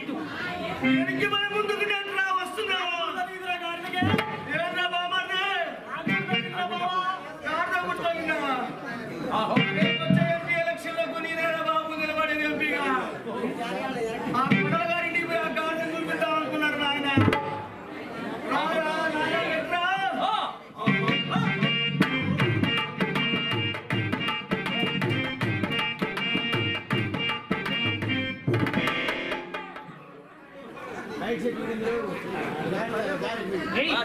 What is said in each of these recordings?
ఇటు వెనక్కి మన ముందుకు నెట్రా వస్తున్నావు ఏరా బామర్ది? ఎవరితో కూర్చోనినా? రేపు వచ్చే ఎంపీ ఎలక్షన్లకు నేనేరా బాబు నిలబడేది ఎంపీగా? ఆ కుట్రల గారింటికి పోయి ఆ గార్డెన్ చూపిద్దాం అనుకున్నాడు నాయన. రారా, నాయన, ఎట్రా? ఏయ్,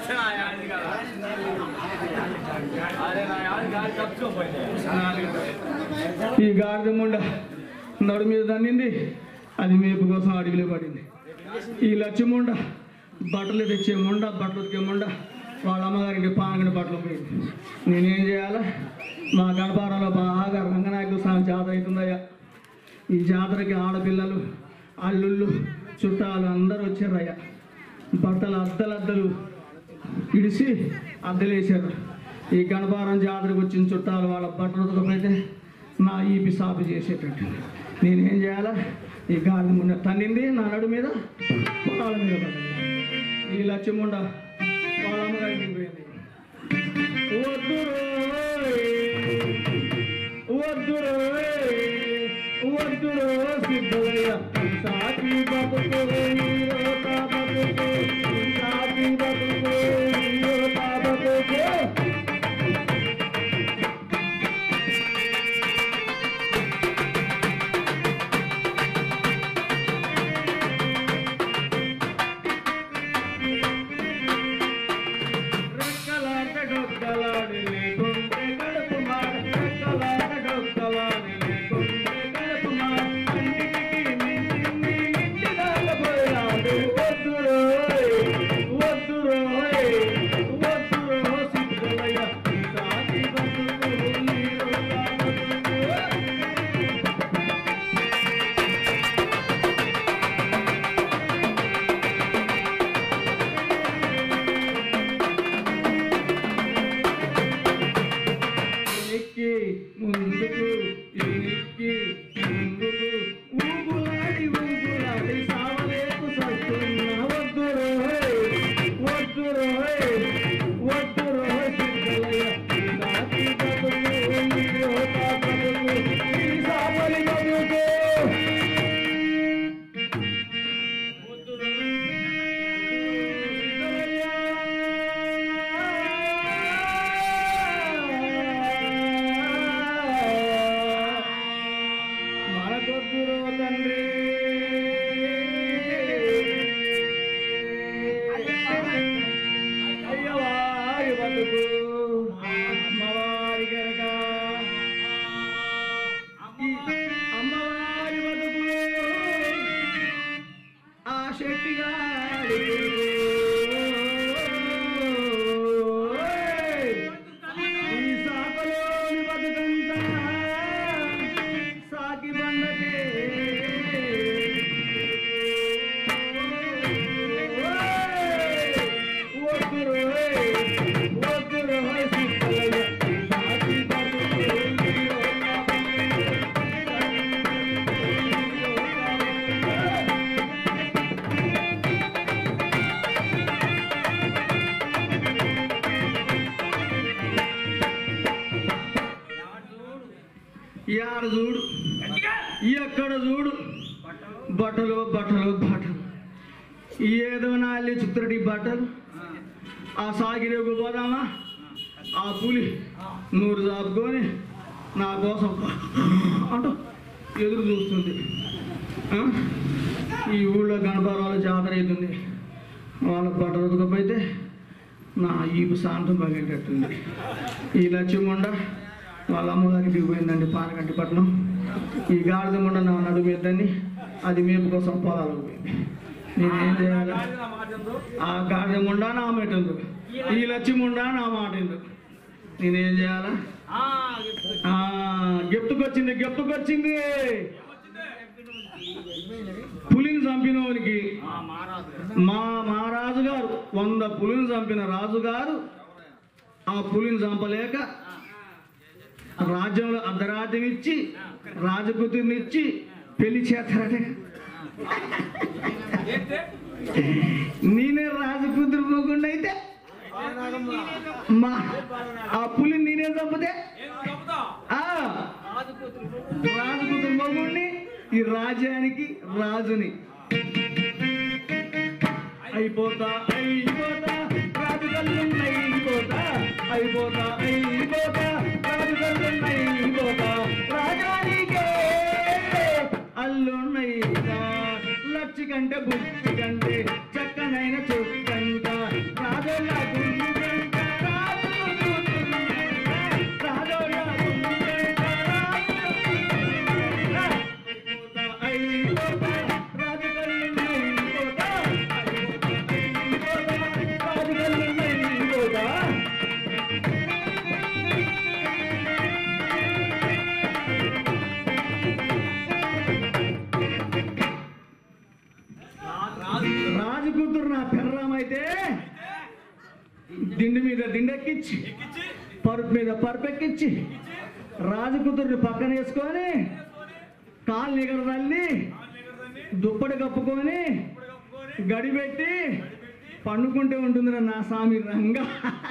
ఈ గాడిద ముండ నడు మీద దన్నింది అది మేపు కోసం అడవిలో పడింది ఈ లచ్చిముండ బట్టలు తెచ్చే ముండ బట్టలు ఉతికే ముండ వాళ్ళ అమ్మగారికి పానగని బట్టలు పోయింది నేనేం చేయాలా మా గణపారంలో బాగా రంగనాయకుల స్వామి జాతర అవుతుందయ్యా ఈ జాతరకి ఆడపిల్లలు అల్లుళ్ళు చుట్టాలు అందరూ వచ్చారయ్యా బట్టలు అద్దలద్దలు ఇడిసి అద్దలేశారు ఈ గణపారం జాతరకు వచ్చిన చుట్టాలు వాళ్ళ బట్టలు ఉతకపోతే నా ఈపి సాపు చేసేటట్టు నేనేం చేయాలా ఈ గాలి ముండ తన్నింది నా నడు మీద వాళ్ళ మీద పడింది ఈ లక్ష్యముండ వాళ్ళ అమ్మగారికి పోయింది వద్దురోయ్, వద్దురోయ్, వద్దురో సిద్ధయ్య సాకి బతుకు హీరో తాబతుకు సాకి బతుకు హీరో తాబతుకు రెక్కలాట డొక్కలాడి లేకుంటే కడుపు మాడ రెక్కలాట డొక్కలాడి లేకుంటే కడుపు మాడ అన్నిటికీ మించింది ఇంటి దాకా పోయాడు వద్దురోయ్ వద్దురోయ్ వద్దురో సిద్ధలయ్య సాకి బతుకు హీరో తాబతుకు ఎక్కి ముందుకు ఎక్కి ముందుకు ఊగులాడి ఊగులాడి సావలేకు సస్తున్న వద్దురో వద్దురో వద్దురో సిద్ధలయ్య సాకి బతుకు హీరో తాబతుకు ఈ సావలి బతుకు మనకొద్దురో తండ్రి అయ్యవారి బతుకు అమ్మవారి గరగ అమ్మవారి బతుకు ఆ శెట్టిగాడి ఈ సాకలోని బతుకంతా సాకి బండకే వద్దురు వద్దురు సిద్ధలయ్య సాకి యాడ చూడు ఎక్కడ చూడు బట్టలు బట్టలు బట్టలు ఏదో నాలి చిత్రటి బట్టలు ఆ సాగిరేగు పోదామా ఆ పులి నూరు చాపుకొని నా కోసం అంటూ ఎదురు చూస్తుంది ఆ? ఈ ఊళ్ళో గణపరాల జాతర అవుతుంది వాళ్ళ బట్టలు ఉతకపోతే నా ఈపు శాంతం పగేటట్టుంది ఈ లక్ష్యముండ వాళ్ళ అమ్మగారికి దిగిపోయిందండి పానగంటి పట్నం ఈ గాడిద ముండ నా నడుము ఎద్దని అది మేపు కోసం పొలాలకు పోయింది నేనేం చేయాలి ఆ గాడిద ముండ నా మాట ఉంది. ఈ లక్ష్యముండ నా మాట ఉంది. నేనేం చేయాలా ఆ, ఆ గిఫ్ట్కొచ్చింది గిఫ్ట్కొచ్చింది పులిని చంపినోనికి ఆ, మారాదు మా మహారాజు గారు వంద పులిని చంపిన రాజు గారు ఆ పులిని చంపలేక రాజ్యంలో అర్ధరాజ్యం ఇచ్చి రాజకూతుర్ని ఇచ్చి పెళ్లి చేస్తారట ఏంటి నేనే రాజు కూతురు పోకుండా అయితే మా ఆ పులి నేనే చంపితే ఏం చంపుతావు ఆ రాజు కూతురు మగుడిని ఈ రాజ్యానికి రాజుని అయిపోతా అయిపోతా రాజు కళ్ళున్నాయి అయిపోతా అయిపోతా అయిపోతా రాజు కళ్ళున్నాయి అయిపోతా రాజానికే అల్లున్నాయి లక్ష కంటే బుద్ధి కంటే చక్కనైన చుక్కంట రాజోళ్ళ గుండంట రాజు రాజోళ్ళ గుండంట రాజు అయిపోతా రాజు కళ్ళున్నాయి అయిపోతా రాజు కళ్ళున్నాయి అయిపోతా రాజు కూతురు నా పెర్రామైతే దిండి మీద దిండెక్కించి ఎక్కించి పరుపు మీద పరుపు ఎక్కించి రాజు కూతుర్ని పక్కన వేసుకొని కాలు నిగర తల్లి దుప్పటి కప్పుకొని గడి పెట్టి పండుకుంటే ఉంటుంది నా స్వామి రంగా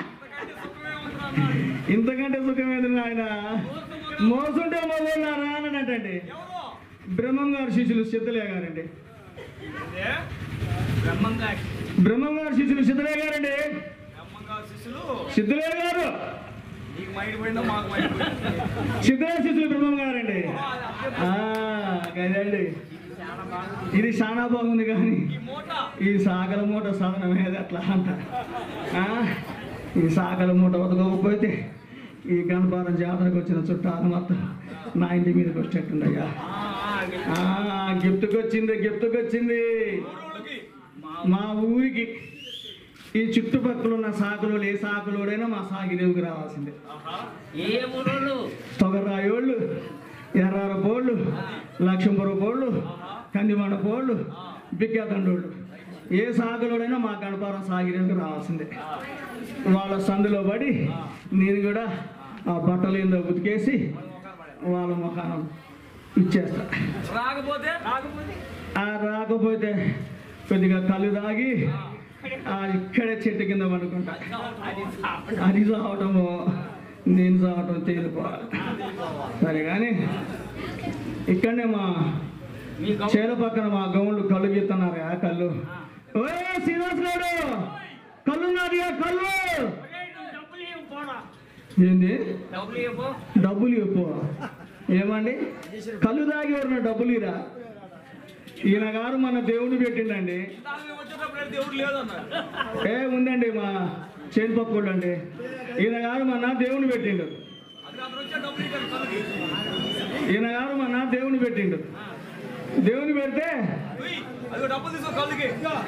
ఇంతకంటే సుఖమేది నాయన మోసుంటే మొదలున్నారా అని అంటండి ఎవరు బ్రహ్మం గారి శిష్యులు సిద్ధలే గారండి ఇదే బ్రహ్మంగా బ్రహ్మం గారి శిష్యులు సిద్ధలే గారండి బ్రహ్మంగా శిష్యులు సిద్ధలే గారు నీకు మైండ్ పోయిందా మాకు మైండ్ పోయిందా సిద్ధలే శిష్యులు బ్రహ్మం గారండి ఆ, కదండి ఇది చాలా బాగుంది కానీ ఈ మూట ఈ సాగల మూట సాధనం ఏది అట్లా అంట ఆ, ఈ సాగల మూట వదకపోతే ఈ గణపారం జాతరకు వచ్చిన చుట్టాలు మొత్తం నా ఇంటి మీదకి వచ్చేట్టుండయ్యా ఆ, ఆ, ఆ, గిఫ్ట్కి వచ్చింది గిఫ్ట్కి వచ్చింది ఊరోళ్ళకి మా ఊరికి ఈ చుట్టుపక్కల ఉన్న సాకులోడు ఏ సాకులోడైనా మా సాగిదేవికి రావాల్సిందే ఆహా ఏ ఊరోళ్ళు తొగరాయోళ్ళు ఎర్రార పోళ్ళు లక్ష్మపుర పోళ్ళు కందిమండ పోళ్ళు బిక్కేతండోళ్ళు ఏ సాగులోడైనా మా గణపారం సాగిరేందుకు రావాల్సిందే వాళ్ళ సందులో పడి నేను కూడా ఆ బట్టలు ఏందో ఉతికేసి వాళ్ళ ముఖానం ఇచ్చేస్తా రాకపోతే రాకపోతే ఆ రాకపోతే కొద్దిగా కళ్ళు తాగి ఆ ఇక్కడే చెట్టు కింద పడుకుంటా అది చావటము నేను చావటం తేలిపోవాలి సరే కానీ ఇక్కడనే మా మీ గౌ- చేల పక్కన మా గౌన్లు కళ్ళు గీస్తున్నారు ఆ కళ్ళు ఓ శ్రీనివాసరాడు కళ్ళు నాదిగా కళ్ళు ఒరేయ్, నువ్వు డబ్బులు ఇవ్వు, పోరా. ఏంది డబ్బులు ఇవ్వు. డబ్బులు ఎక్కువ ఏమండి కళ్ళు తాగి ఎవరిన డబ్బులు ఇరా ఈయన గారు మన దేవుడు పెట్టిండండి ఇందాక మేము వచ్చేటప్పుడు దేవుడు లేదు అన్నారు ఏ ఉందండి మా చేను పక్కోళ్ళు అండి ఈయన గారు మన దేవుని పెట్టిండు అది అతను వచ్చే డబ్బులు ఇచ్చారు కలుగుకి ఈయన గారు మన దేవుని పెట్టిండు దేవుని పెడితే ఉయ్, అదిగో డబ్బులు తీసుకో కళ్ళుకి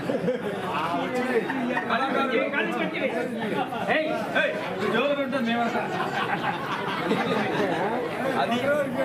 కళాకారులు. ఏ కలిసి పెట్టి. ఏయ్, ఏయ్, జోలు ఉంటుంది మేము అది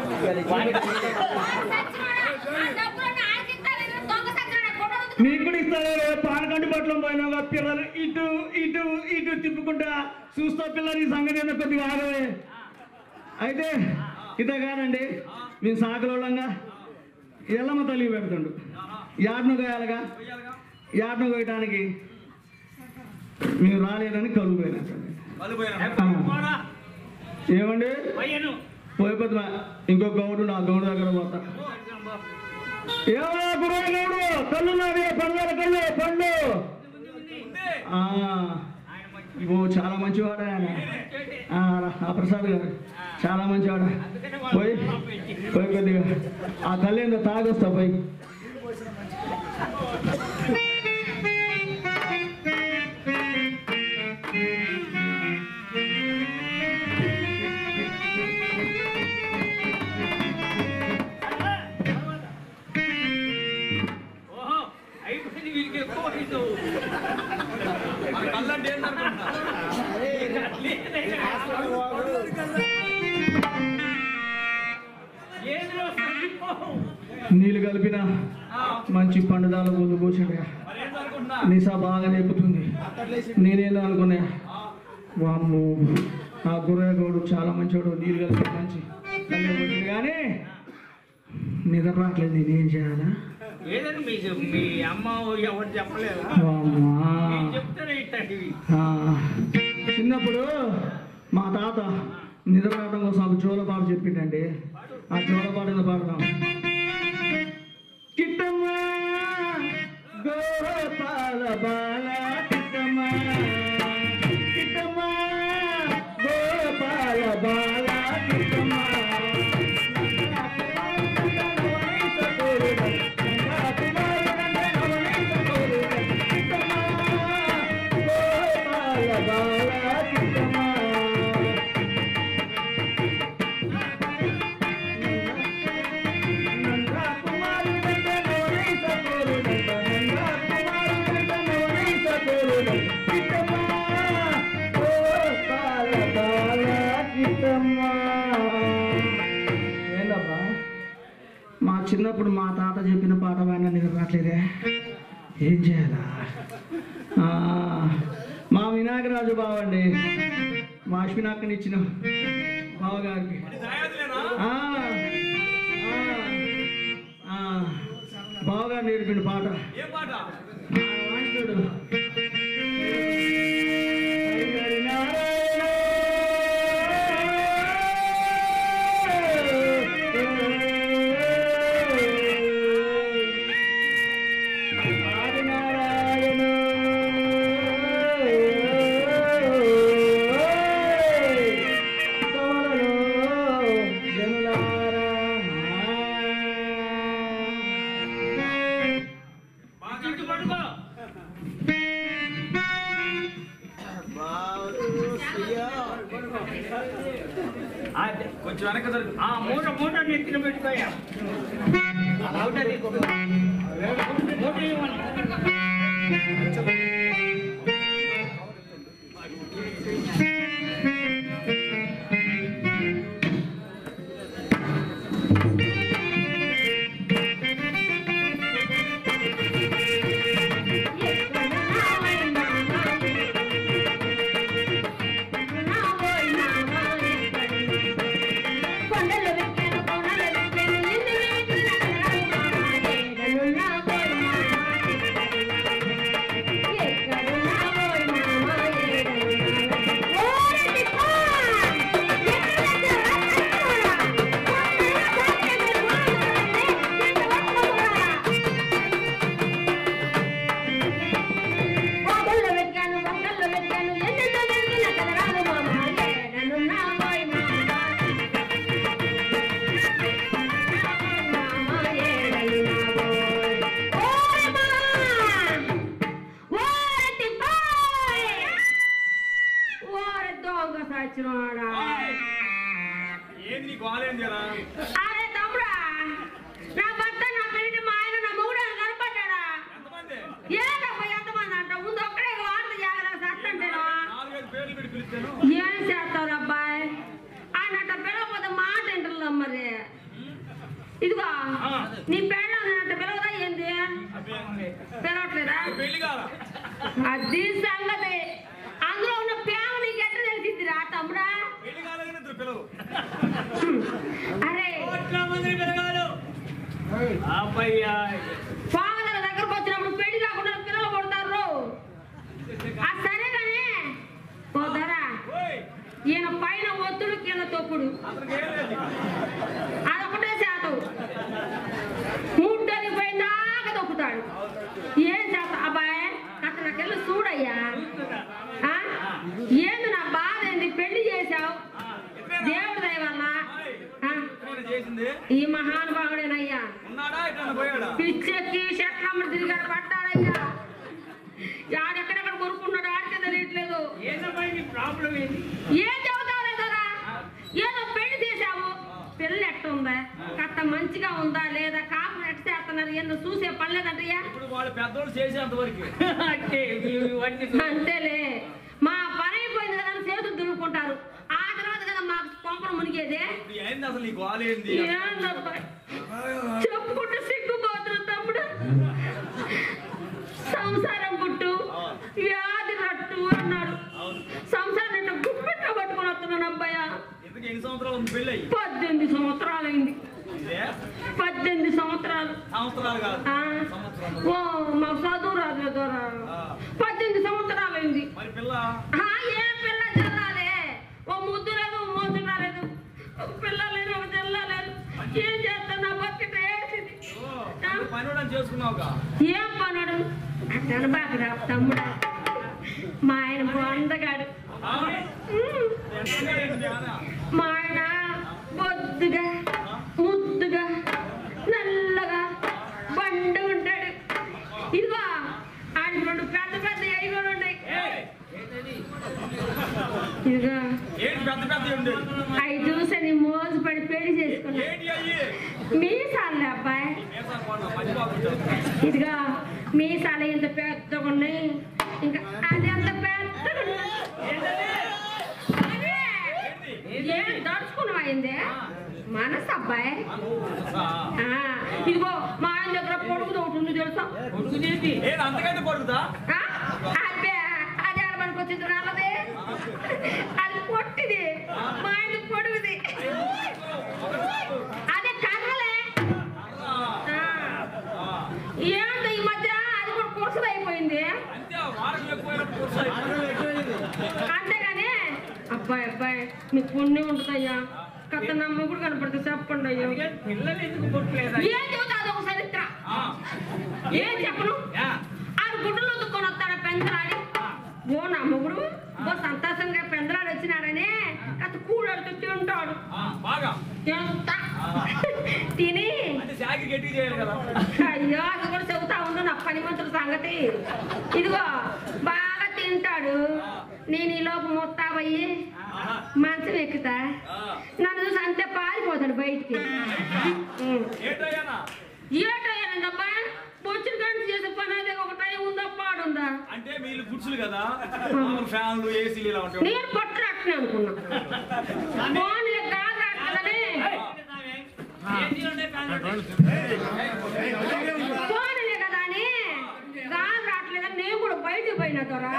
నీకు కూడా ఇస్తాడు పానకండి బట్టలు పోయినా పిల్లలు ఇటు ఇటు ఇటు తిప్పుకుంటా చూస్తా పిల్లలు ఈ సంగతి ఏందో కొద్దిగా ఆగవే అయితే ఇదే కాదండి మేము సాకలోళ్ళంగా ఎల్లమ్మ తల్లి పెడుతుండు యాడ్ను కోయాలిగా వెయ్యాలిగా యాడ్ను కోయటానికి మేము రాలేదని కలుగు పోయినట్టు కళ్ళు పోయినా ఆ. పోరా. ఏమండి పోయాను. పోయిపోతున్న ఇంకో గౌడు నా గౌడు దగ్గర పోతా ఏమన్నా గురువు గౌడు కళ్ళు నాది పండ్ల కళ్ళు పండ్లు ఉంది ఆ, ఆయన మంచి- ఓ చాలా మంచివాడు ఆయన ఆ, ఆ ప్రసాద్ గారు చాలా మంచివాడు పోయి పోయి కొద్దిగా ఆ కళ్ళేందో తాగొస్తా పోయి ఓహో, అయిపోయింది వీళ్ళకి ఎక్కువ వయసు. మన కళ్ళు అంటే ఏంటనుకుంటున్నా ఏంద్రో సరిపోవు. నీళ్ళు కలిపిన మంచి పండుదాల ముందు కూర్చుండే మరి ఏంటనుకుంటున్నా నిసా బాగా నేపుతుంది నేనేదో అనుకున్నా వామ్ము ఆ గుర్రయ్య గౌడు చాలా మంచివాడు నీళ్ళు కలిపి మంచి కళ్ళే కొట్టిండు కానీ నిద్ర రావట్లేదు నేనేం చేయాలా ఏదండి మీ మీ అమ్మ ఎవరు చెప్పలేదా అమ్మా. నేను చెప్తానే ఇట్లాంటివి ఆ, చిన్నప్పుడు మా తాత నిద్ర రావడం కోసం ఒక జోలపాట చెప్పిండండి ఆ జోలపాట ఏదో పాడదాం కిట్టమ్మ గోపాల బాల కిట్టమ్మ కిట్టమ్మ గోపాల బాల కిట్టమ్మ ఏందబ్బా మా చిన్నప్పుడు మా తాత చెప్పిన పాట పైన నిద్ర రావట్లేదే ఏం చేయాలా ఆ, మా వినాయకరాజు బావండి మా అశ్వినాక్కని ఇచ్చిన బావగారికి దాయాదులేనా ఆ, ఆ, ఆ, బావగారు నేర్పిన పాట ఏం పాట ఆ, వాయించుడు. హరి నారాయణ. హరి నారాయణ. కమలలో జనులారా. ఇంటి పడుకో అదే కొంచెం వెనక జరుగు ఆ మూట మూట నెత్తిన పెట్టుకోయా మూట తీసుకో. మూట ఇవ్వండి. కొండలు వెక్కాను కొండలు వెక్కాను నిన్ను ఎక్కడున్నా పోయి మామా ఎక్కడున్నా పోయి మామా ఓరటి పా కొండలు వెక్కాను కొండలు వెక్కాను ఎన్నెన్నో వెలిగిన కదరాలు మామా ఎక్కడున్నా పోయి మామా ఏంది నీకు ఆలేందిరా అరే తమ్ముడా నా భర్త నా పెళ్లి మా ఆయన నా మొగుడు కనపడ్డాడా ఎంతమంది ఏంటప్ప ఎంతమంది అంట ముందు ఒక్కడే వార్త జాగ్రత్త సత్తంటేనా నాలుగైదు పేర్లు పెట్టి పిలుస్తాను ఏం చేస్తారు అబ్బాయి ఆయన అట్ట పిలవకపోతే మాట వింటారు మరి ఇదిగో నీ పెళ్ళ అట్ట పిలవదా ఏంది పిలవట్లేదా పెళ్లి కాదా అది సంగతి అందులో ఉన్న ప్రేమ నీకు ఎట్ట తెలిసిందిరా తమ్ముడా పెళ్లి కాలేదని ఇద్దరు పిల్లలు అరే అబ్బయ్యా పాగల దగ్గరకు వచ్చినప్పుడు పెళ్లి కాకుండా పిల్లలు పడతారు ఆ సరే కానీ పోతారా ఓయ్ ఈయన పైన ఒత్తుడు కింద తొక్కుడు అతనికి ఏం లేదు అదొకటే శాతం ముడ్డని పోయినాక తొక్కుతాడు ఏం చేస్తా అబ్బాయి అతను నాకెళ్ళి చూడయ్యా ఆ? ఏంది నా బాధ ఏంది పెళ్లి చేశావు దేవుడి దయ వల్ల ఆ? ఎక్కడ చేసింది ఈ మహానుభావుడేనయ్యా ఉన్నాడా ఇక్కడ పోయాడా పిచ్చెక్కి చెట్లమ్మ తిరిగాడు పట్టాడయ్యా ఆడెక్కడెక్కడ కొనుక్కున్నాడు ఆడికే తెలియట్లేదు ఏందమ్మా నీ ప్రాబ్లం ఏంది ఏం చెబుతావులే కదా ఏదో పెళ్లి చేశావు పెళ్లి ఎట్టుందా కట్ట మంచిగా ఉందా లేదా కాపులు ఎట్ట చేస్తున్నారు ఏందో చూసే పర్లేదంటయ్యా ఇప్పుడు వాళ్ళు పెద్దోళ్ళు చేసేంత వరకు అంటే ఇవన్నీ అంతేలే మా పని అయిపోయింది కదా అని చేతులు దులుపుకుంటారు ఆ తర్వాత కదా మాకు కొంపలు మునిగేదే ఇప్పుడు ఏంది అసలు నీకు ఆలేంది ఏందబ్బా చెప్పుకుంటే సిగ్గుపోతున్నా తమ్ముడు సంసారం పుట్టు వ్యాధి రట్టు అన్నాడు సంసారం అంటే గుప్పెట్ట పట్టుకొని వస్తున్నాను అబ్బాయ ఎందుకు ఎన్ని సంవత్సరాలు ఉంది పెళ్ళి అయ్యి పద్దెనిమిది సంవత్సరాలైంది ఇదే పద్దెనిమిది సంవత్సరాలు సంవత్సరాలు కాదు ఆ, మాకు చదువు రాదు దొరా పద్దెనిమిది సంవత్సరాలు అయింది మరి పిల్ల ఆ, ఏ పిల్ల చల్లాలే ఓ ముద్దు లేదు ఓ మోసు రాలేదు ఒక పిల్ల లేదు ఒక చెల్ల లేదు ఏం చేస్తా నా బతికిట ఏడ్చింది ఆ? పని కూడా చేసుకున్నావుగా ఏం పనుడు అతను బాగా తమ్ముడా మా ఆయన బొందగాడు ఆ? ఉమ్. ఎంతగా ఏంటి మీ ఆయన? మా ఆయన బొద్దుగా ముద్దుగా నల్లగా బండు ఉంటాడు ఇదిగో ఆయన రెండు పెద్ద పెద్ద అవి కూడా ఉన్నాయి ఏయ్, ఇదిగో ఏంటి పెద్ద పెద్ద ఉండేది అవి చూసని మోజు పడి పెళ్లి చేసుకున్నా ఏంటి అయ్యి మీసాలే అబ్బాయి మీసాలు కొన్నా, మంచి బాగుంటుంది. ఇదిగా మీసాలు ఇంత పెద్దగా ఉన్నాయి ఇంకా అది అంత పెద్దగా ఉన్నాయి. అదే. ఏం దడుచుకున్నావా అయిందే మనసు అబ్బాయి ఆ. ఆ, ఇదిగో మా ఆయన దగ్గర పొడుగుది ఒకటి ఉంది తెలుసా ఉడుకునేది ఏంటి అంతకైతే పడుతుందా ఆ? అబ్బే అది మనకు వచ్చింది రాలదే అది పొట్టిది మా ఆయన పొడుగుది అదే కర్రలే ఆ. ఏంటో ఈ మధ్య అది కూడా కురసలు అయిపోయింది అంతే వారం ఎక్కువైనప్పుడు కూర్చోయి. అంతేగాని అబ్బాయి అబ్బాయి మీకు పుణ్యం ఉంటుందయ్యా కథ నా మొగుడు కనపడితే చెప్పండి అయ్యా పిల్లలు ఎందుకు పుట్టలేదా ఏం చెబుతా అదొక చరిత్ర ఆ. ఏం చెప్పను యా. ఆడు గుడ్డలు ఉతుక్కొని వస్తాడు పెందలాడి ఓ నా మొగుడు ఓ సంతోషంగా పెందలాడు వచ్చినాడని కథ కూడాడుతూ తింటాడు ఆ, బాగా తింటా తిని అంటే శాఖ గట్టిగా చేయాలి కదా అయ్యో అది కూడా చెబుతా ఉండు నా పని మంతుల సంగతి ఇదిగో బాగా తింటాడు నేను ఈ లోపు ముత్తాబయ్యి ఆహా. మంచం ఎక్కుతా ఆ. నన్ను చూసి అంతే పారిపోతాడు బయటికి ఉం. ఏంటయ్యానా ఏటయ్యానందబ్బా బొచ్చిన గంట చేసే పని అయితే ఒక టైం ఉందా పాడుందా అంటే వీళ్ళు గుడ్సులు కదా మామూలు ఫ్యాన్లు ఏసీలు ఇలా ఉంటాయి నేను పట్టు రాట్లే అనుకున్నా బాగుంది కాదు రాట్లేదని పోనీలే కదా అని గాలి రావట్లేదని నేను కూడా బయటకు పోయినా దొరా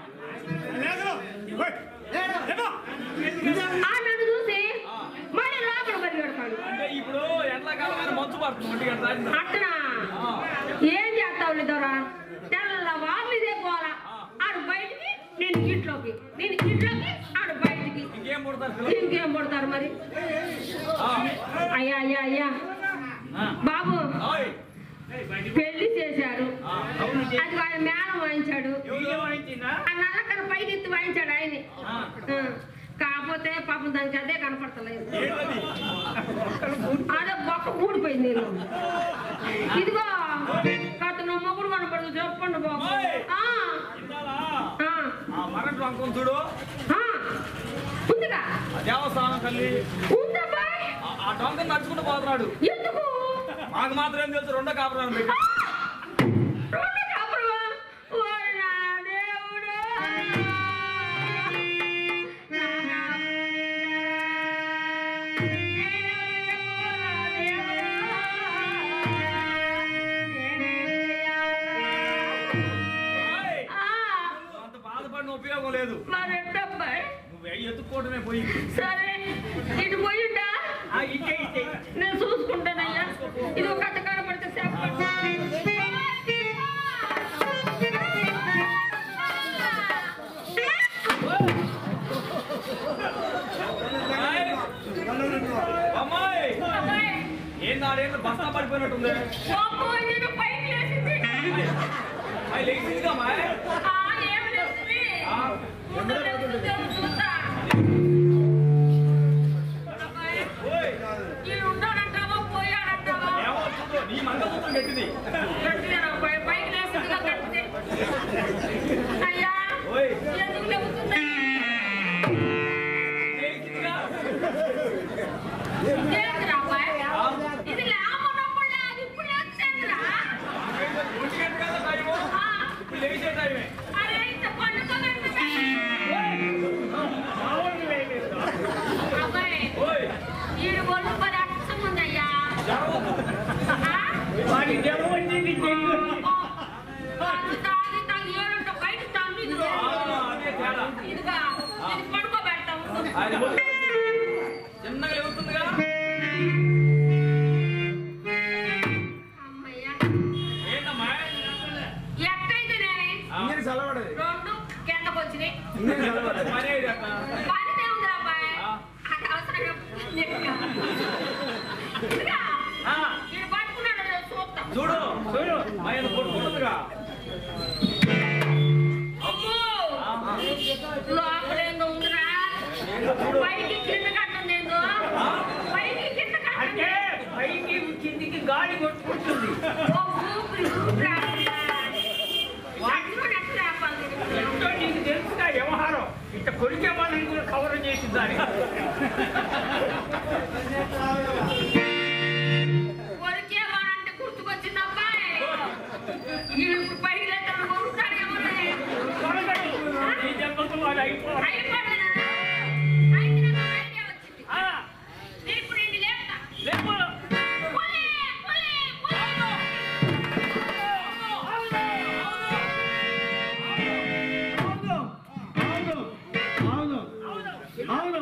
ఆ నన్ను చూసి మళ్ళీ లోపల పరిగెడతాడు అంటే ఇప్పుడు ఎండాకాలం అయినా మంచు పడుతుంది ఒంటి గంట దాటిందా? అట్టనా ఏం చేస్తావు దొరా తెల్ల వాళ్ళు ఇదే పోలా ఆడు బయటికి నేను ఇంట్లోకి నేను ఇంట్లోకి ఆడు బయటికి ఇంకేం పుడతారు పిల్లలు? ఇంకేం పడతారు మరి ఆ. అయ్యా అయ్యా అయ్యా ఆ. బాబు ఓయ్. పెళ్లి చేశారు ఆ. అది ఆయన మేళం వాయించాడు ఎవరు వాయించిందా ఆ నల్లకర పైకి ఎత్తి వాయించాడు ఆయన్ని ఆ. ఆ, కాకపోతే పాపం దానికి అదే కనపడతలేదు ఏంటది? అదే బొక్క ఊడిపోయింది నేను ఇదిగో కథ నా మొగుడు కనపడదు చెప్పండి బాబు ఆ, ఇందాలా? ఆ, ఆ మరటి వంకం చూడు ఆ. ఉందిగా ఆ దేవస్థానం తల్లి ఉందబ్బా ఆ- ఆ డొంక నడుచుకుంటూ పోతున్నాడు ఎందుకు మాకు మాత్రం ఏం తెలుసు రెండో కాపురం పెట్టి ఆ! రెండు కాపురమా? ఓరి నా దేవుడు. ఓయ్. ఆ, నువ్వు అంత బాధపడిన ఉపయోగం లేదు మరెట్టబ్బాయి? నువ్వు ఎత్తుక్కోవడమే పోయి సరే ఇటు పోయిండా ఆ ఇచ్చే ఇచ్చే నేను చూసుకుంటానయ్యా ఇది ఒక కథ కనపడితే అమ్మాయి ఏం నాడేంద్ర బస్తా పడిపోయినట్టుంది అవి లేచిందిగా అమ్మాయి ఓయ్ ఏమో చూడు నీ మంగళసూత్రం గట్టిది అయ్యా ఓయ్ ఎందుకు లేవుతుంది లేచిందిగా ఏంటిరా అబ్బాయి? ఇది లేకున్నప్పుడు లేదు, ఇప్పుడు లేచేందిరా? ఒంటి గంట కదా టైము ఆ, ఇప్పుడు లేచే టైమే అరే ఇంత పండుకోగలుగుతుందా? అబ్బాయి, ఓయ్ ఈడు ఒళ్ళు పది అచ్చం ఉందయ్యా. జరగదు ఆ? వాడి జబ్బు వచ్చింది చెయ్యి ఓ, అది తాగి తాగి ఏడుంటో బయట తన్నిదిగో. ఆ, అదే తేడా ఇదిగో, ఇది పడుకోబెడతాం. అది చిన్నగా ఎగురుతుందిగా అమ్మయ్యా. ఏంటమ్మా చల్లబడది రెండు కిందకు వచ్చినాయి ఇంకేం చల్లబడది పని అయ్యేది అక్క. పనిదే ఉంది అబ్బాయి ఆ. అది అవసరంగా ఇదిగా. ఇదిగా. ఆ, ఈడు పట్టుకున్నాడు నేను చూస్తా చూడు చూడు ఆయన కొట్టుకుంటుందిగా అమ్మో లోపలేందో ఉందిరా పైకి కింద కట్టుంది ఏందో పైకి కింద అంటే కట్టుంది పైకి కిందికి గాలి కొట్టుకుంటుంది ఓ ఊపిరి ఊపిరి ఆడుతుందా? వాటిలో ఎట్లా ఆపాలి? ఎంతో నీకు తెలుసుగా వ్యవహారం ఇట్లా కొరికే వాళ్ళని కూడా కవర్ చేసి దాని కొరికే వాడంటే గుర్తుకొచ్చింది అబ్బాయి ఈడు ఇప్పుడు పైకి లేకుండా కొరుకుతాడేమో రే. కొరగడు ఈ దెబ్బకు వాడు అయిపోవాలి అయిపోయిందా? అయితే నాకు ఐడియా వచ్చింది. ఆ, నేను ఇప్పుడు నిన్ను లేపుతా. లేపు. పులి, పులి, పులి. అవును అవును అవును అవును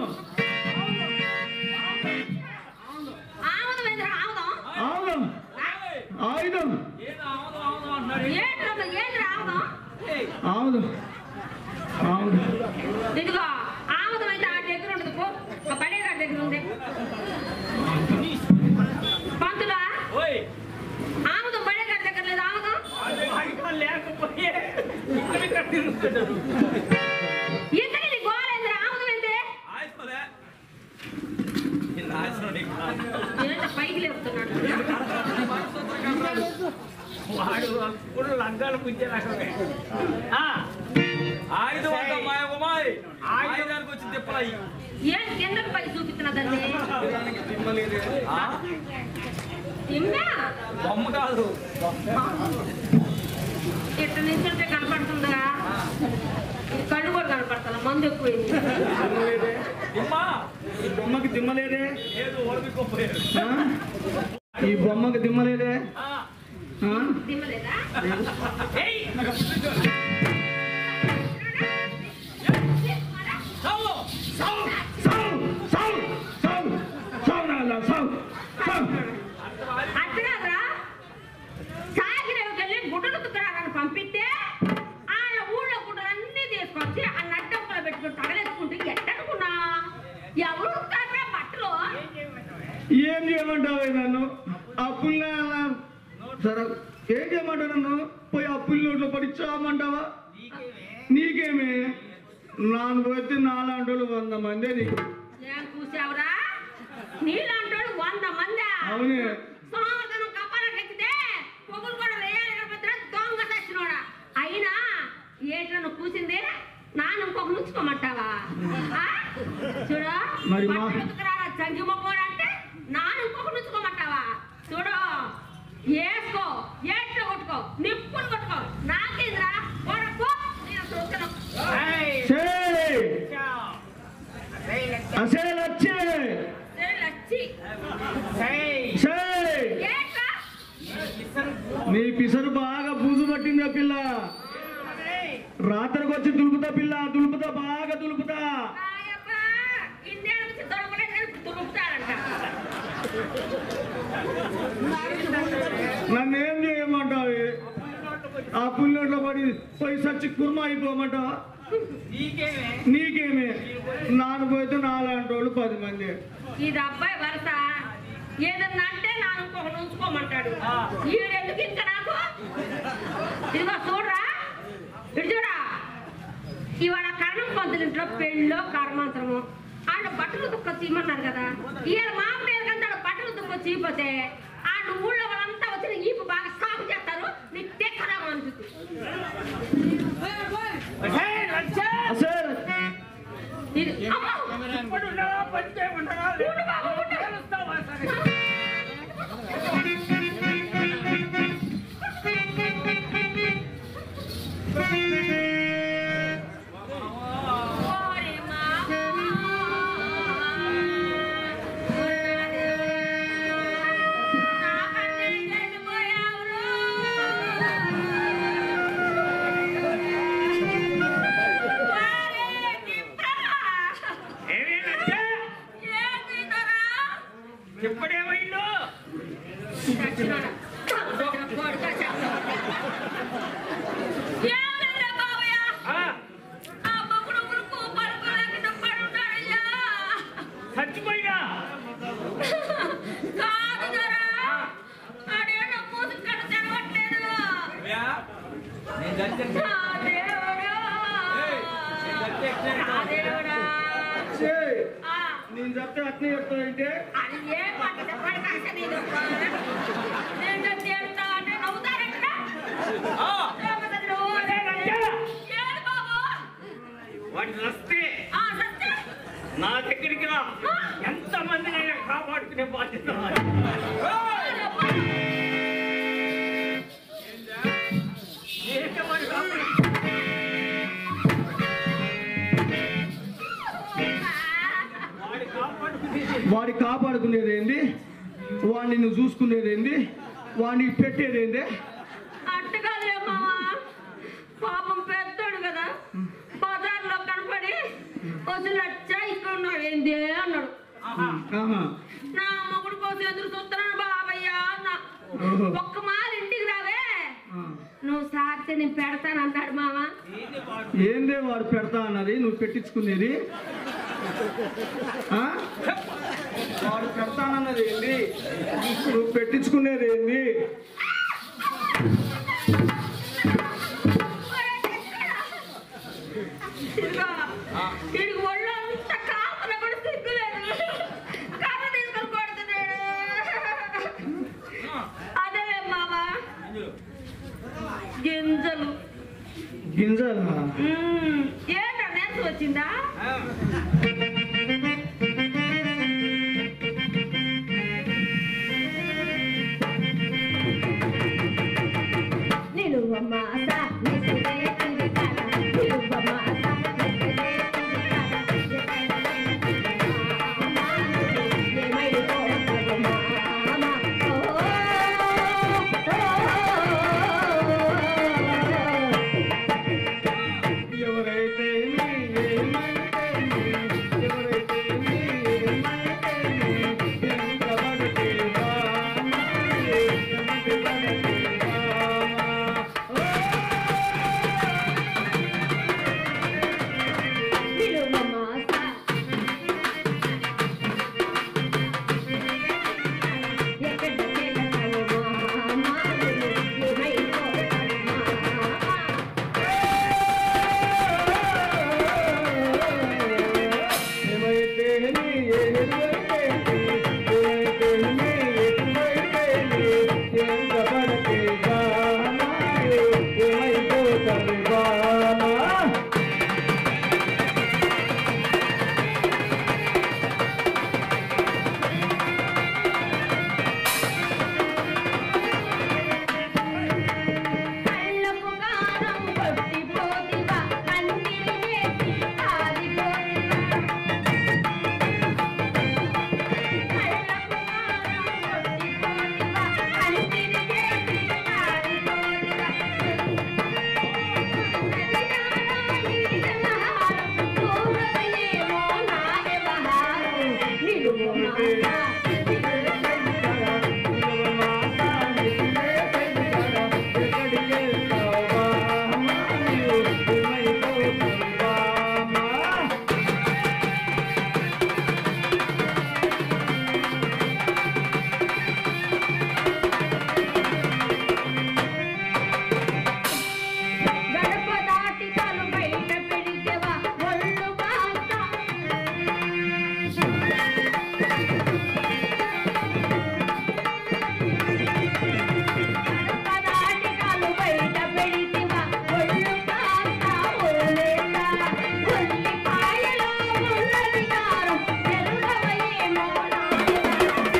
ఆముదం ఏందిరా, ఆముదం? అవును ఆయుధం ఏదో అవును అవును అంటున్నాడు ఏంట్రా అమ్మ, ఏందిరా ఆముదం? అవును అవును ఇదిగో ఆముదం అయితే ఆ దగ్గర ఉండదు పో ఆ పడేగాడి దగ్గర ఉంది పంతులా ఓయ్ ఆముదం పడేగాడి దగ్గర లేదు ఆముదం వాడికి లేకపోయే ఇక్కడ ఇక్కడ తిరుగుతున్నాడు ఇంతకీ నీ గోల ఏందిరా ఆముదం ఏంటి ఆయుష్మలే నిన్న ఆయుష్లో నీకు ఏంటో పైకి లేపుతున్నాడు వాడు అప్పుడు లంగాలు పుంజే రకమే ఆ, ఆయుధం అంతా మాయ ఉమాయ్ ఆయుధానికి వచ్చి తిప్పలయ్యి ఏం కిందకి పై చూపిస్తున్నా దాన్ని ఆ? ఇమ్మా బొమ్మ కాదు ఇట్ట నిల్చుంటే కనపడుతుందా ఇది కళ్ళు కూడా కనపడతా మందు ఎక్కువైంది ఇమ్మా ఈ బొమ్మకి దిమ్మలేదే ఏదో ఓడిపోయారు ఆ? ఈ బొమ్మకి దిమ్మలేదే ఆ, ఆ? దిమ్మలేదా ఏయ్, చావు సావు సావు సావు సావు సావు నాన్న సావు సావు అట్టగాదరా సాగిరేవికెళ్ళి గుడ్డలు తుక్కరాలని పంపిస్తే ఆయన ఊళ్ళో గుడ్డలన్నీ తీసుకొచ్చి ఆ నడ్డంపులో పెట్టుకుని తగలేసుకుంటూ ఎట్టనుకున్నా ఎవరు ఉతుకుతారురా బట్టలు ఏం చేయమంటావు నన్ను అప్పుల్ని సరే ఏం చేయమంటావు నన్ను పోయి అప్పుల నోట్లో పడి చామంటావా నీకేమి నాన్న పోతే నాలాంటి వాళ్ళు వంద మందే నీకు ఏం చూసావురా నీళ్ళంటాడు వంద మంది అవునే సోమవారం కపాలకు ఎక్కితే పొగులు కూడా వేయాలి కనపడుతున్నా దొంగ తెచ్చినోడా అయినా ఏట్లను కూసింది నాన్న ఇంకొక నుంచుకోమంటావా ఆ? చూడు మరి మా- బట్టలు ఉతుకురారా చంగి మొక్కోడు అంటే నాన్న ఇంకొక నుంచుకోమంటావా చూడు వేసుకో ఏట్లో కొట్టుకో నిప్పులు కొట్టుకో నాకేంద్రా కొడుకో నేను అసలు ఉతకను. ఏయ్, చేయి చా. ఏయ్, లెక్క. అసలు వచ్చే సరే, లచ్చి ఏయ్, చేయి ఏట్రా ఇసరు. నీ పిసరు బాగా బూజు పట్టిందా పిల్ల ఏయ్, రాత్రికి వచ్చి దులుపుతా పిల్ల దులుపుతా బాగా దులుపుతా రాయబ్బా, ఇన్నేళ్ళ నుంచి దొరకలేదు కానీ ఇప్పుడు దొరుకుతారంట నన్ను ఏం చేయమంటావు ఆ పుల్లొట్లో పడి పోయి సచ్చి కుర్మ అయిపోమంటావా నీకేమే నీకేమి నాన్న పోతే నాలాంటి వాళ్ళు పది మంది ఇది అబ్బాయి వరస ఏదన్నా అంటే నాన్న ఇంకొకరు ఉంచుకోమంటాడు ఈడెందుకు ఇంకా నాకు ఇదిగో చూడరా ఇటు చూడా ఇవాళ కరణం పంతులు ఇంట్లో పెళ్ళో కర్మాంతరము ఆయన బట్టలు దుక్కొచ్చి ఇమ్మన్నారు కదా ఇవాళ మా పేరు కంటే ఆడ బట్టలు దుక్కొచ్చి ఇపోతే ఆడ ఊళ్ళో వాళ్ళంతా వచ్చి ఈపు బాగా సాగు చేస్తారు నీకు తెక్కరాము అనిపిస్తుంది ఏయ్, లచ్చ. అసలు ఇది అమ్మో! ఇప్పుడు ఉండవా, పంచే ఉండవా? ఉండు బాబు, ఉండు. తెలుస్తావా సరే? ఓరి ఏమే లచ్చ? ఇప్పుడేమైందో ఏమైందిరా బాబు చెప్తే అట్నే చెప్తానంటే అది ఏ మాట చెప్పండి కాక నేను నేను తిడతా అంటే నవ్వుతారంట ఆ, లేకపోతే నువ్వు ఏడు బాబు వాడిని వస్తే ఆ సత్య నా దగ్గరికి రా ఎంత మందినైనా కాపాడుకునే బాధ్యత నాది. ఏంటి వాడి కాపాడు- వాడి కాపాడుకునేది వాడి కాపాడుకునేది ఏంది వాడిని నువ్వు చూసుకునేది ఏంది వాడిని పెట్టేది ఏంది అట్టగాలే మావా పాపం పెద్దోడు కదా బజార్లో కనపడి వదిలి వచ్చా ఇక్కడ ఉన్నాడు ఏంది అన్నాడు ఆహా. ఆహా. నా మొగుడు కోసం ఎదురు చూస్తున్నాను బాబయ్య అన్న ఓహో. ఒక్క మాల ఇంటికి రావే ఆ. నువ్వు సాగితే నేను పెడతాను అంటాడు మామ ఏంది వాడు ఏందే వాడు పెడతా అన్నది నువ్వు పెట్టించుకునేది ఆ? వాడు పెడతానన్నది ఏంది నువ్వు పెట్టించుకునేది ఏంది ఇదిగో, వీడికి ఒళ్ళు అంతా కాపున కూడా సిగ్గులేదు కర్ర తీసుకొని కొడుతున్నాడు అదే మామ గింజలు గింజలా మ్మ్. ఏంటా నెన్స్ వచ్చిందా ఆ. నిలువమాస నిసిరే తిరిగాడ నిలువమాస నిసిరే ఎవరైతే నీ ఏమైతే నీ, ఎవరైతే నీ ఏమైతే నీ, ఎంత పడితే వామా, ఎంత పడితే వామా. ఏమైతే నీ ఏమైతే నీ, ఏమైతే నీ ఏమైతే నీ, ఎంత పడితే వామా, ఏమైపోతుంది వామా. గడప దాటి తను బయట పెడితేవా ఒళ్ళు కాస్తా గడపదాటి కాలు బయట పెడితివా, ఒళ్ళు కాస్తా ఒళ్ళేస్తా. ఉల్లిపాయలో ఉన్నది కారం, ఎరుగవయేమో నాయనా.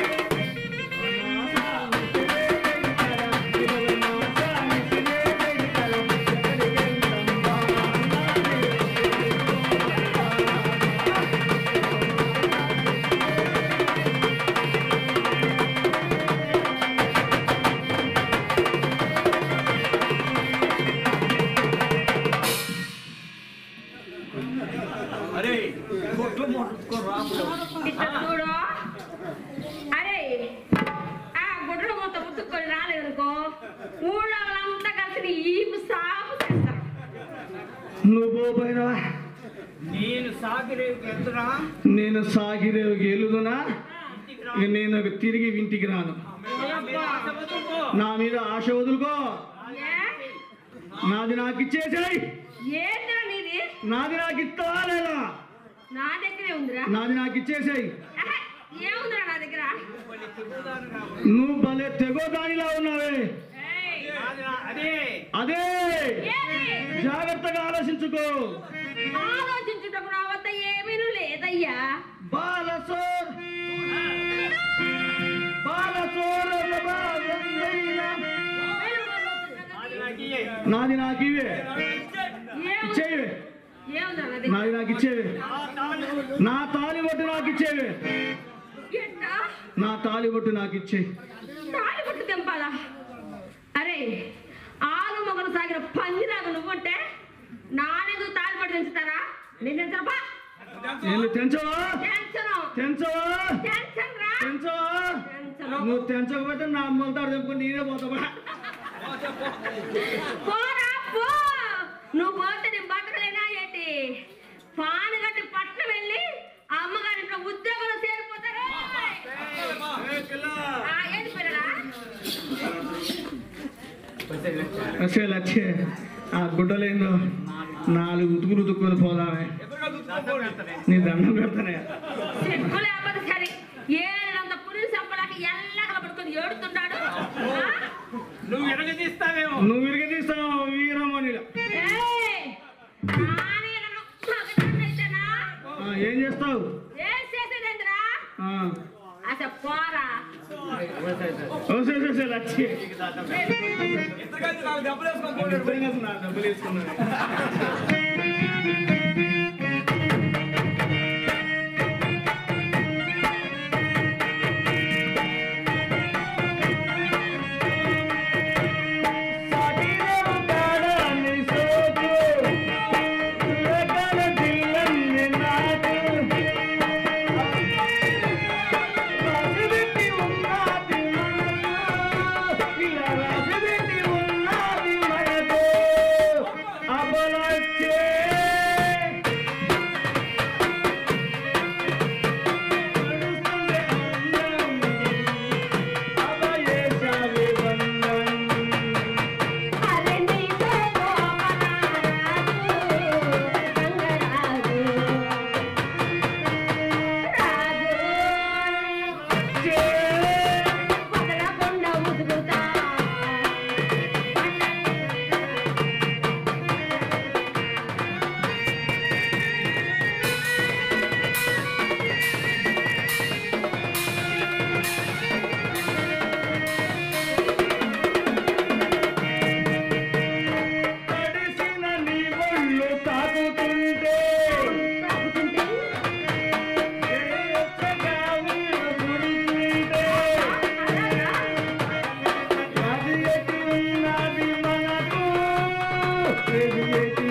అరే కొట్లు మొట్టుకో రాముడు ఇట్లా చూడు అరే ఆ గుడ్లు మొత్తం ముత్తుకొని రాలేదనుకో ఊళ్ళో వాళ్ళంతా కలిసి ఈపు సాగు చేస్తారు నువ్వు పోయినవా నేను సాగిరేవుకి ఎత్తురా నేను సాగిరేవు గెలుదునా ఇంటికి రా ఇక నేను తిరిగి ఇంటికి రాను నా మీద ఆశ వదులుకో. నా మీద ఆశ వదులుకో ఏ? నాది నాకు ఇచ్చేసాయి ఏంటో నీది నాది నాకు ఇస్తావా లేదా నా దగ్గరే ఉందిరా నాది నాకు ఇచ్చేసేయి ఆహా, ఏముందిరా నా దగ్గర నువ్వు భలే తెగో దానిలా ఉన్నావే ఏయ్, అదే అదే ఏమి? జాగ్రత్తగా ఆలోచించుకో ఆలోచించుటకు నా వద్ద ఏమీ లేదయ్యా బాలసోర్ బాలసోర్ నాది నాకు ఇవే ఏముంది- ఇచ్చేవే ఏముందిరా నా దగ్గర నాది నాకు ఇచ్చేవే నా తాలి బొట్టు నాకు ఇచ్చేవే ఏంటా? నా తాలి బొట్టు నాకు ఇచ్చేయి తాళి పట్టు తెంపాలా అరే ఆలు మొగలు సాగిన పందిలాగా నువ్వుంటే నానెందుకు తాళి పట్టు తెంచుతారా నేను తెంచరపా నేను తెంచవా తెంచను తెంచవా టెన్షన్ రా తెంచవా టెన్షను. నువ్వు తెంచకపోతే నా మొలతాడు తెంపుకొని నేనే పోతావా పోరా పో నువ్వు పోతే నీ బతకలేనా ఏంటి పాను గట్టి పట్నం వెళ్ళి ఆ అమ్మగారి ఇంట్లో ఉద్యోగంలో చేరిపోతారు ఆ, ఏంటి పిల్లడా అసలు వచ్చే ఆ గుడ్డలేందో నాలుగు ఉతుకులు ఉతుక్కుని పోదామే నీ దండం పెడతానే చెక్కు లేకపోతే సరే ఏనంత పురుగు సంపడాక ఎల్లగల పడుకొని ఏడుతున్నాడు ఆ? నువ్వు ఎరగదీస్తావేమో నువ్వు విరిగి తీస్తావు వీరమణిలో ఏయ్! నానేగను మగదాన్నైతేనా? ఏం చేస్తావు ఏం చేసేదేందిరా? ఆ, అసలు పోరా వస్తే వస్తే లచ్చి ఇద్దరికైతే నాకు దెబ్బలు వేసుకొని పోయాడు. నిజంగా నా డబ్బులు వేసుకున్నాను అరే నీతో గోపరాజు, రాజు వదలకుండా ఉదుగుతా. తడిసిన నీ ఒళ్ళు తాకుతుంటే తాగుతుంటే, ఎచ్చగా నీరు కుడుతుంటే అలాగా? అది ఎటు ఉన్నది మనకు? అది ఎటు